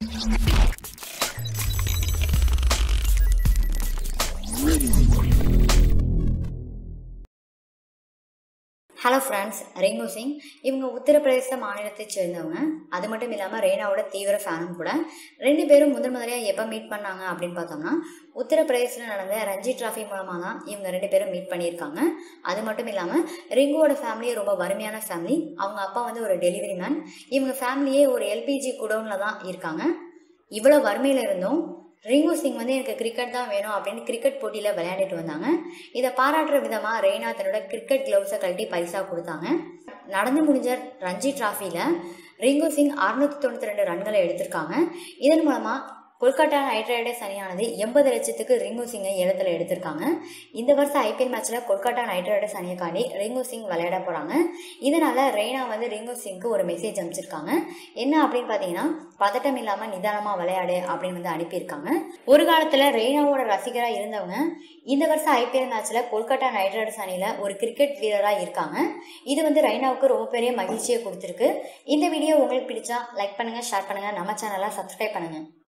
hello friends rainbow Singh இவங்க உத்தரப்பிரதேச மாநிலத்தைச் சேர்ந்தவங்க அது மட்டும் இல்லாமல் ரெய்னாவோட தீவிர ஃபேனும் கூட ரெண்டு பேரும் முதன் முதலியாக எப்போ மீட் பண்ணாங்க அப்படின்னு பார்த்தோம்னா உத்தரப்பிரதேசில் நடந்த ரஞ்சி டிராஃபி மூலமாக தான் இவங்க ரெண்டு பேரும் மீட் பண்ணியிருக்காங்க அது மட்டும் இல்லாமல் ரிங்குவோட ஃபேமிலி ரொம்ப வறுமையான ஃபேமிலி அவங்க அப்பா வந்து ஒரு டெலிவரி மேன் இவங்க ஃபேமிலியே ஒரு எல்பிஜி குடோனில் தான் இருக்காங்க இவ்வளோ வறுமையில் இருந்தும் ரிங்கு சிங் வந்து எனக்கு கிரிக்கெட் தான் வேணும் அப்படின்னு கிரிக்கெட் போட்டியில் விளையாடிட்டு வந்தாங்க இதை பாராட்டுற விதமாக ரெய்னா தன்னோட கிரிக்கெட் க்ளவுஸை கழட்டி பரிசாக கொடுத்தாங்க நடந்து முடிஞ்ச ரஞ்சி டிராஃபியில் ரிங்கு சிங் அறுநூத்தி தொண்ணூற்றி ரெண்டு ரன்களை எடுத்திருக்காங்க இதன் மூலமாக கொல்கத்தா நைட் ரைடர்ஸ் அணியானது எண்பது லட்சத்துக்கு ரிங்கு சிங்கை ஏலத்தில் எடுத்திருக்காங்க இந்த வருஷம் ஐபிஎல் மேட்ச்சில் கொல்கத்தா நைட் ரைடர்ஸ் அணியக்காண்டி ரிங்கு சிங் விளையாட போகிறாங்க இதனால் ரெய்னா வந்து ரிங்கு சிங்க்கு ஒரு மெசேஜ் அனுப்பிச்சிருக்காங்க என்ன அப்படின்னு பார்த்தீங்கன்னா பதட்டம் இல்லாமல் நிதானமாக விளையாடு அப்படின்னு வந்து அனுப்பியிருக்காங்க ஒரு காலத்தில் ரெய்னாவோட ரசிகராக இருந்தவங்க இந்த வருஷம் ஐபிஎல் மேட்ச்சில் கொல்கத்தா நைட் ரைடர்ஸ் அணியில் ஒரு கிரிக்கெட் வீரராக இருக்காங்க இது வந்து ரெய்னாவுக்கு ரொம்ப பெரிய மகிழ்ச்சியை கொடுத்துருக்கு இந்த வீடியோ உங்களுக்கு பிடிச்சா லைக் பண்ணுங்கள் ஷேர் பண்ணுங்கள் நம்ம சேனலை சப்ஸ்கிரைப் பண்ணுங்கள்